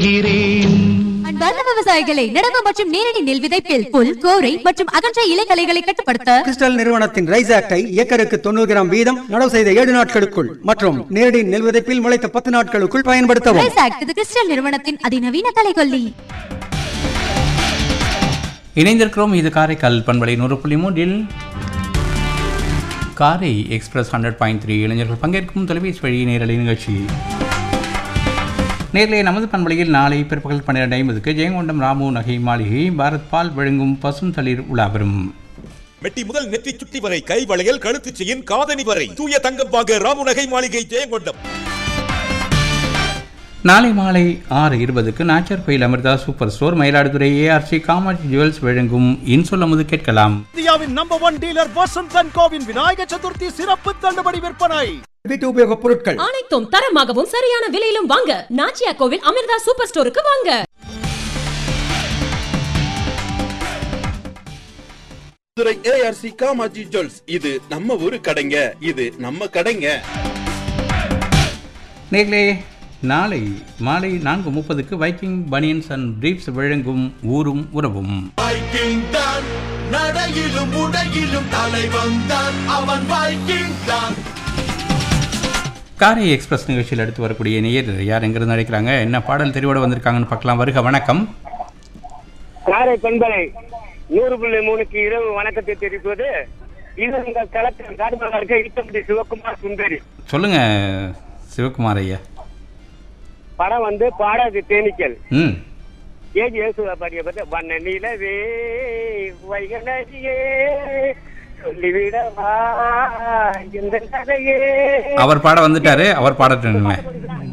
அன்பார்ந்த விவசாயிகளை நடவு மற்றும் நேரடி நெல் விதைப்பில் புல் கோரை மற்றும் அகன்ற இலைகளைகளை கட்டுப்படுத்த கிறிஸ்டல் நிறுவனத்தின் ரைஸ் ஆக்டை ஏக்கருக்கு தொண்ணூறு கிராம் வீதம் நடவு செய்த ஏழு நாட்களுக்குள் மற்றும் நேரடி நெல் விதைப்பில் முளைத்த பத்து நாட்களுக்குள் பயன்படுத்தவும் ரைஸ் ஆக்ட் இது கிறிஸ்டல் நிறுவனத்தின் அதிநவீன கலைகொல்லி இணைந்திருக்கிறோம் இது காரைக்கால் பண்பலை நூறு புள்ளி மூன்றில் காரை எக்ஸ்பிரஸ் ஹண்ட்ரட் பாயிண்ட் த்ரீ இளைஞர்கள் பங்கேற்கும் தொலைபேசி வழி நேரலை நிகழ்ச்சி நேரிலே நமது பண்பலையில் நாளை பிற்பகல் பன்னிரண்டு ஐம்பதுக்கு ஜெயங்கொண்டம் ராமு நகை மாளிகை பாரத் பால் வழங்கும் பசும் தளிர் உலாவரும் மெட்டி முதல் நெற்றி சுட்டி வரை கை வளையல் கழுத்து செயின் காதணி வரை தூய தங்கம் வாங்க ராமுநகை மாளிகை ஜெயங்கொண்டம் நாளை மாலை ஆறு இருபதுக்கு Nachar Koil Amirtha super store Mayiladuthurai ARC Kamatchi jewels வழங்கும் இன்சொல் அமுது கேட்கலாம் இந்தியாவின் number one dealer Vasanth and கோவின் விநாயகர் சதுர்த்தி சிறப்பு தள்ளுபடி விற்பனை வீட்டு உபயோகப் பொருட்கள் அனைத்தும் தரமாகவும் சரியான விலையிலும் வாங்க நாச்சியா கோவில் அமிர்தா சூப்பர் ஸ்டோருக்கு வாங்க மதுரை ஏஆர்சி காமாஜி ஜுவல்ஸ் இது நம்ம ஊரு கடைங்க இது நம்ம கடைங்க நேர்களே நாளை மாலை நான்கு முப்பதுக்கு வைக்கிங் பனியன்ஸ் அண்ட் பிரீப்ஸ் வழங்கும் ஊரும் உறவும் வைக்கிங் தான் நடையிலும் உடையிலும் தலைவன் தான் அவன் வைக்கிங் தான் காரை எக்ஸ்பிரஸ் நிகழ்ச்சியில் அடுத்து வரக்கூடிய நேயர் யார் எங்கிருந்து அழைக்கிறாங்க என்ன பாடல் தெரிவோட வந்திருக்காங்கன்னு பார்க்கலாம் வருக வணக்கம் காரை பண்பலை நூறு புள்ளி மூணுக்கு இரவு வணக்கத்தை தெரிவிப்பது இது உங்கள் களத்தில் காடுமலா இருக்க ஈட்டம்பட்டி சிவகுமார் சுந்தரி சொல்லுங்க சிவகுமார் ஐயா படம் வந்து பாடாது தேனீக்கள் ம் ஏஜி யேசுதா பாடிய பத்தி வண்ண நிலவே வைகனடியே சொல்லிவிடவா இந்த கதையே அவர் பாட வந்துட்டாரு அவர் பாடட்டுமே